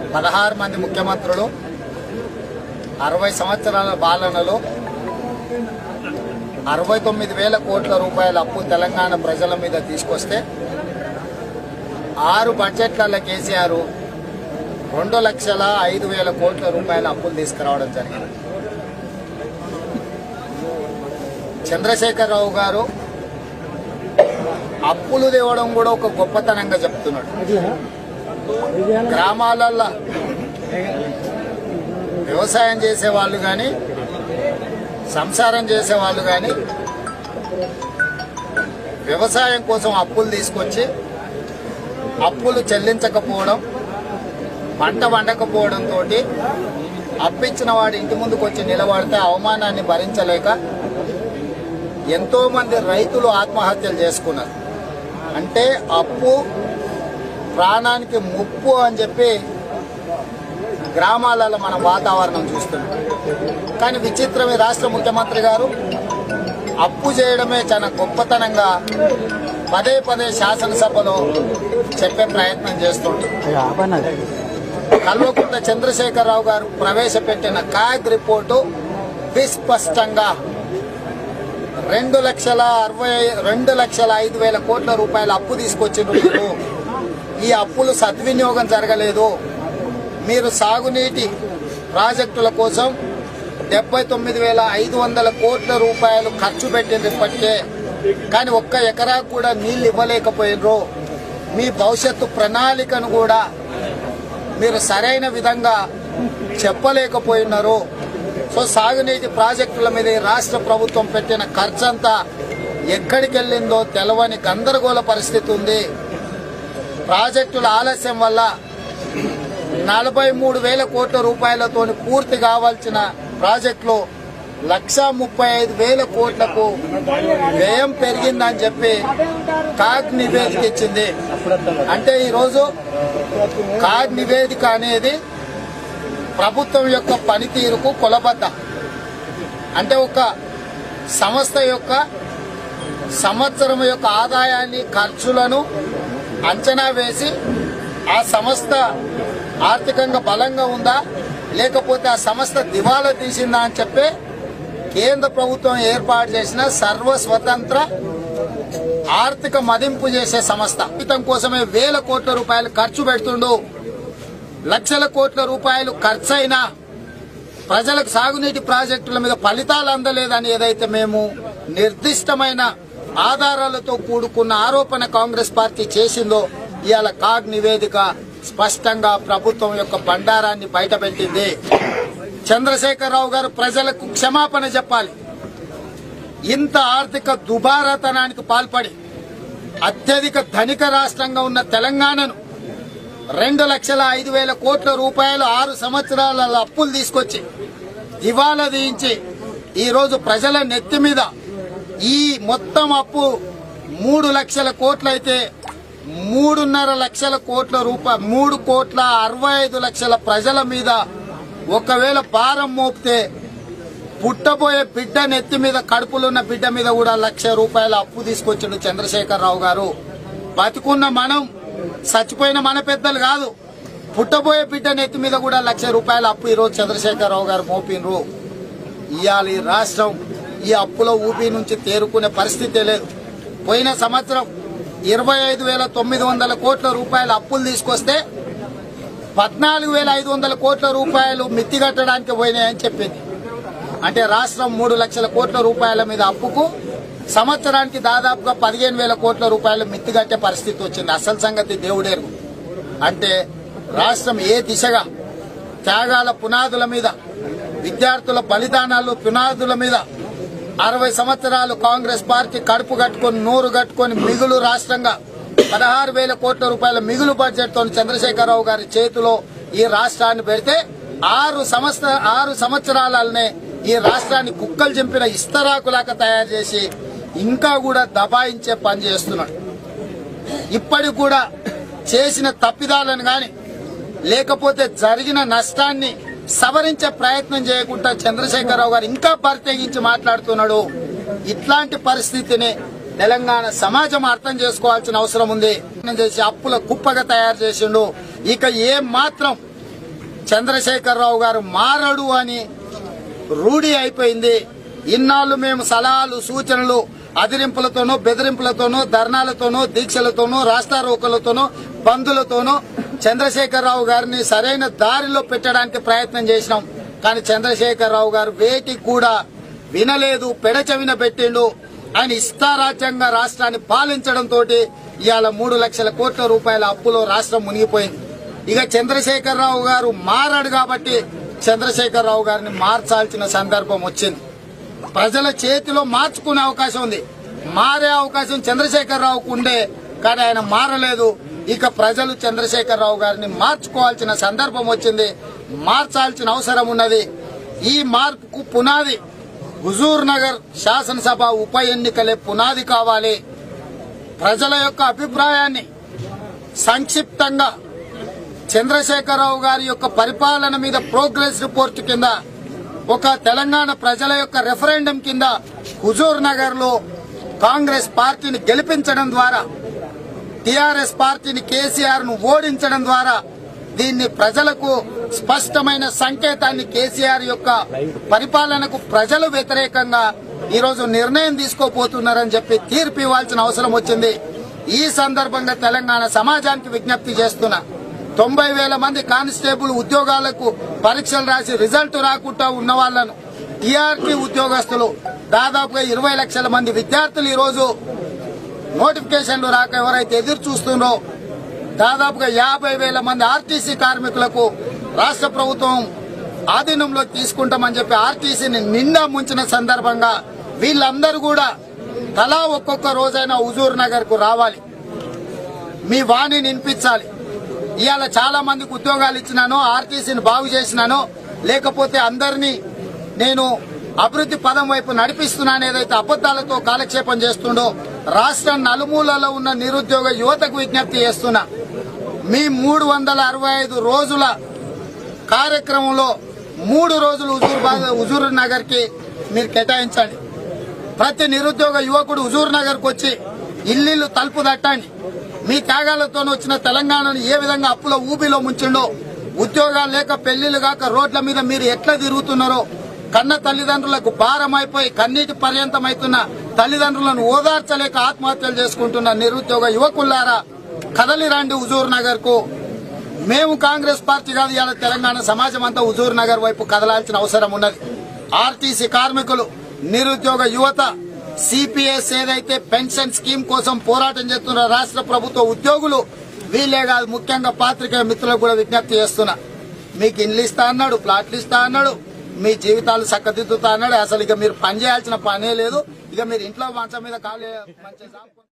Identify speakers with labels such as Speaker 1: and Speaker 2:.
Speaker 1: పదహారు మంది ముఖ్యమంత్రులు అరవై సంవత్సరాల పాలనలో అరవై తొమ్మిది వేల కోట్ల రూపాయల అప్పు తెలంగాణ ప్రజల మీద తీసుకొస్తే ఆరు బడ్జెట్లలో కేసీఆర్ రెండు లక్షల ఐదు వేల కోట్ల రూపాయల అప్పులు తీసుకురావడం జరిగింది చంద్రశేఖరరావు గారు అప్పులు తేవడం కూడా ఒక గొప్పతనంగా చెప్తున్నాడు గ్రామాలల్లో వ్యవసాయం చేసే వాళ్ళు కానీ సంసారం చేసే వాళ్ళు కానీ వ్యవసాయం కోసం అప్పులు తీసుకొచ్చి అప్పులు చెల్లించకపోవడం పంట వండకపోవడంతో అప్పిచ్చిన వాడు ఇంటి ముందుకు వచ్చి నిలబడితే అవమానాన్ని భరించలేక ఎంతో మంది రైతులు ఆత్మహత్యలు చేసుకున్నారు అంటే అప్పు ప్రాణానికి ముప్పు అని చెప్పి గ్రామాలలో మనం వాతావరణం చూస్తున్నాం కానీ విచిత్రమే రాష్ట్ర ముఖ్యమంత్రి గారు అప్పు చేయడమే చాలా గొప్పతనంగా పదే పదే శాసనసభలో చెప్పే ప్రయత్నం చేస్తుంటారు కల్వకుంట్ల చంద్రశేఖరరావు గారు ప్రవేశపెట్టిన కాగ్ రిపోర్టు విస్పష్టంగా రెండు లక్షల అరవై రెండు లక్షల ఐదు వేల కోట్ల రూపాయల అప్పు తీసుకొచ్చిండ్రు మీరు ఈ అప్పులు సద్వినియోగం జరగలేదు మీరు సాగునీటి ప్రాజెక్టుల కోసం డెబ్బై తొమ్మిది వేల ఐదు వందల కోట్ల రూపాయలు ఖర్చు పెట్టిండ్రు ఇప్పటికే కానీ ఒక్క ఎకరా కూడా నీళ్లు ఇవ్వలేకపోయినరు మీ భవిష్యత్తు ప్రణాళికను కూడా మీరు సరైన విధంగా చెప్పలేకపోయినారు సో సాగునీటి ప్రాజెక్టుల మీద ఈ రాష్ట్ర ప్రభుత్వం పెట్టిన ఖర్చంతా ఎక్కడికి వెళ్ళిందో తెలవని గందరగోళ పరిస్థితి ఉంది ప్రాజెక్టుల ఆలస్యం వల్ల నలభై మూడు వేల కోట్ల రూపాయలతో పూర్తి కావాల్సిన ప్రాజెక్టులు లక్ష ముప్పై ఐదు వేల కోట్లకు వ్యయం పెరిగిందని చెప్పి కాగ్ నివేదిక ఇచ్చింది అంటే ఈరోజు కాగ్ నివేదిక అనేది ప్రభుత్వం యొక్క పనితీరుకు కొలబద్ద అంటే ఒక సంస్థ యొక్క సంవత్సరం యొక్క ఆదాయాన్ని ఖర్చులను అంచనా వేసి ఆ సంస్థ ఆర్థికంగా బలంగా ఉందా లేకపోతే ఆ సంస్థ దివాలా తీసిందా అని చెప్పి కేంద్ర ప్రభుత్వం ఏర్పాటు చేసిన సర్వ స్వతంత్ర ఆర్థిక మదింపు చేసే సంస్థ ఇతం కోసమే వేల కోట్ల రూపాయలు ఖర్చు పెడుతుండు లక్షల కోట్ల రూపాయలు ఖర్చయినా ప్రజలకు సాగునీటి ప్రాజెక్టుల మీద ఫలితాలు అందలేదని ఏదైతే మేము నిర్దిష్టమైన ఆధారాలతో కూడుకున్న ఆరోపణ కాంగ్రెస్ పార్టీ చేసిందో ఇవాళ కాగ్ నివేదిక స్పష్టంగా ప్రభుత్వం యొక్క బండారాన్ని బయటపెట్టింది చంద్రశేఖరరావు గారు ప్రజలకు క్షమాపణ చెప్పాలి ఇంత ఆర్థిక దుబారాతనానికి పాల్పడి అత్యధిక ధనిక రాష్ట్రంగా ఉన్న తెలంగాణను రెండు లక్షల ఐదు వేల కోట్ల రూపాయలు ఆరు సంవత్సరాల అప్పులు తీసుకొచ్చి దివాలా తీయించి ఈరోజు ప్రజల నెత్తి మీద ఈ మొత్తం అప్పు మూడు లక్షల కోట్లయితే మూడున్నర లక్షల కోట్ల రూపాయ మూడు కోట్ల అరవై ఐదు లక్షల ప్రజల మీద ఒకవేళ భారం మోపితే పుట్టబోయే బిడ్డ నెత్తి మీద కడుపులున్న బిడ్డ మీద కూడా లక్ష రూపాయల అప్పు తీసుకొచ్చిండు చంద్రశేఖరరావు గారు బతికున్న మనం చచ్చిపోయిన మన పెద్దలు కాదు పుట్టబోయే బిడ్డ నెత్తి మీద కూడా లక్ష రూపాయల అప్పు ఈరోజు చంద్రశేఖరరావు గారు మోపినరు ఇవాళ ఈ రాష్ట్రం ఈ అప్పుల ఊపి నుంచి తేరుకునే పరిస్థితే లేదు పోయిన సంవత్సరం ఇరవై ఐదు వేల తొమ్మిది వందల కోట్ల రూపాయల అప్పులు తీసుకొస్తే పద్నాలుగు వేల ఐదు వందల కోట్ల రూపాయలు మిత్తి కట్టడానికి పోయినాయని చెప్పింది అంటే రాష్ట్రం మూడు లక్షల కోట్ల రూపాయల మీద అప్పుకు సంవత్సరానికి దాదాపుగా పదిహేను వేల కోట్ల రూపాయలు మిత్తి కట్టే పరిస్థితి వచ్చింది అసలు సంగతి దేవుడేరు అంటే రాష్ట్రం ఏ దిశగా త్యాగాల పునాదుల మీద విద్యార్థుల బలిదానాలు పునాదుల మీద అరవై సంవత్సరాలు కాంగ్రెస్ పార్టీ కడుపు కట్టుకొని నోరు కట్టుకొని మిగులు రాష్ట్రంగా పదహారు వేల కోట్ల రూపాయల మిగులు బడ్జెట్ తో చంద్రశేఖరరావు గారి చేతిలో ఈ రాష్ట్రాన్ని పెడితే ఆరు సంవత్సర ఆరు సంవత్సరాలనే ఈ రాష్ట్రాన్ని కుక్కలు చింపిన ఇస్తరాకులాగా తయారు చేసి ఇంకా కూడా దబాయించే పని చేస్తున్నాడు ఇప్పటికి కూడా చేసిన తప్పిదాలను గాని లేకపోతే జరిగిన నష్టాన్ని సవరించే ప్రయత్నం చేయకుండా చంద్రశేఖరరావు గారు ఇంకా ప్రత్యేకించి మాట్లాడుతున్నాడు ఇట్లాంటి పరిస్థితిని తెలంగాణ సమాజం అర్థం చేసుకోవాల్సిన అవసరం ఉంది చేసి అప్పుల కుప్పగా తయారు చేసిండు ఇక ఏ మాత్రం చంద్రశేఖరరావు గారు మారడు అని రూఢి అయిపోయింది ఇన్నాళ్ళు మేము సలహాలు సూచనలు అదిరింపులతోనూ బెదిరింపులతోనూ ధర్నాలతోనూ దీక్షలతోనూ రాస్తారోకలతోనూ బంధులతోనూ చంద్రశేఖరరావు గారిని సరైన దారిలో పెట్టడానికి ప్రయత్నం చేసినాం కానీ చంద్రశేఖరరావు గారు వేటి కూడా వినలేదు పెడచెవిన పెట్టిండు ఆయన ఇష్టారాజ్యంగా రాష్ట్రాన్ని పాలించడంతో ఇవాళ మూడు లక్షల కోట్ల రూపాయల అప్పులో రాష్ట్రం మునిగిపోయింది ఇక చంద్రశేఖరరావు గారు మారాడు కాబట్టి చంద్రశేఖరరావు గారిని మార్చాల్సిన సందర్భం వచ్చింది ప్రజల చేతిలో మార్చుకునే అవకాశం ఉంది మారే అవకాశం చంద్రశేఖరరావుకు ఉండే కానీ ఆయన మారలేదు ఇక ప్రజలు చంద్రశేఖరరావు గారిని మార్చుకోవాల్సిన సందర్భం వచ్చింది మార్చాల్సిన అవసరం ఉన్నది ఈ మార్పుకు పునాది హుజూర్ నగర్ శాసనసభ ఉప ఎన్నికలే పునాది కావాలి ప్రజల యొక్క అభిప్రాయాన్ని సంక్షిప్తంగా చంద్రశేఖరరావు గారి యొక్క పరిపాలన మీద ప్రోగ్రెస్ రిపోర్ట్ కింద ఒక తెలంగాణ ప్రజల యొక్క రెఫరెండం కింద హుజూర్ నగర్ లో కాంగ్రెస్ పార్టీని గెలిపించడం ద్వారా టిఆర్ఎస్ పార్టీని కేసీఆర్ ను ఓడించడం ద్వారా దీన్ని ప్రజలకు స్పష్టమైన సంకేతాన్ని కేసీఆర్ యొక్క పరిపాలనకు ప్రజలు వ్యతిరేకంగా ఈరోజు నిర్ణయం తీసుకోపోతున్నారని చెప్పి తీర్పు ఇవ్వాల్సిన అవసరం వచ్చింది ఈ సందర్భంగా తెలంగాణ సమాజానికి విజ్ఞప్తి చేస్తున్నా తొంభై వేల మంది కానిస్టేబుల్ ఉద్యోగాలకు పరీక్షలు రాసి రిజల్ట్ రాకుండా ఉన్న వాళ్లను టీఆర్టీ ఉద్యోగస్తులు దాదాపుగా ఇరవై లక్షల మంది విద్యార్థులు ఈరోజు నోటిఫికేషన్లు రాక ఎవరైతే ఎదురు చూస్తున్నారో దాదాపుగా యాభై వేల మంది ఆర్టీసీ కార్మికులకు రాష్ట్ర ప్రభుత్వం ఆధీనంలో తీసుకుంటామని చెప్పి ఆర్టీసీని నిండా ముంచిన సందర్భంగా వీళ్ళందరూ కూడా తలా ఒక్కొక్క రోజైనా హుజూర్ నగర్ కు రావాలి మీ వాణిని వినిపించాలి ఇవాళ చాలా మందికి ఉద్యోగాలు ఇచ్చినాను ఆర్టీసీని బాగు చేసినాను లేకపోతే అందరినీ నేను అభివృద్ధి పదం వైపు నడిపిస్తున్నాను ఏదైతే అబద్దాలతో కాలక్షేపం చేస్తుండో రాష్ట్ర నలుమూలలో ఉన్న నిరుద్యోగ యువతకు విజ్ఞప్తి చేస్తున్నా మీ మూడు వందల అరవై ఐదు రోజుల కార్యక్రమంలో మూడు రోజులు హుజూర్ బా- హుజూర్ నగర్ కి మీరు కేటాయించండి ప్రతి నిరుద్యోగ యువకుడు హుజూర్ నగర్ కు వచ్చి ఇల్లు తలుపు తట్టండి మీ త్యాగాలతో వచ్చిన తెలంగాణను ఏ విధంగా అప్పుల ఊబిలో ముంచిండో ఉద్యోగాలు లేక పెళ్లిళ్లు కాక రోడ్ల మీద మీరు ఎట్లా తిరుగుతున్నారో కన్న తల్లిదండ్రులకు భారం అయిపోయి కన్నీటి పర్యంతమవుతున్న తల్లిదండ్రులను ఓదార్చలేక ఆత్మహత్యలు చేసుకుంటున్న నిరుద్యోగ యువకులారా కదలి రండి హుజూర్ నగర్ కు మేము కాంగ్రెస్ పార్టీ కాదు ఇవాళ తెలంగాణ సమాజం అంతా హుజూర్ నగర్ వైపు కదలాల్సిన అవసరం ఉన్నది ఆర్టీసీ కార్మికులు నిరుద్యోగ యువత సిపిఎస్ ఏదైతే పెన్షన్ స్కీమ్ కోసం పోరాటం చేస్తున్న రాష్ట్ర ప్రభుత్వ ఉద్యోగులు వీళ్ళే కాదు ముఖ్యంగా పాత్రికేయ మిత్రులకు కూడా విజ్ఞప్తి చేస్తున్నా మీకు ఇండ్లు ఇస్తా అన్నాడు ప్లాట్లు ఇస్తా అన్నాడు మీ జీవితాలు చక్కదిద్దుతా అన్నాడు అసలు ఇక మీరు పని చేయాల్సిన పనే లేదు ఇక మీరు ఇంట్లో మంచం మీద కాలే మంచి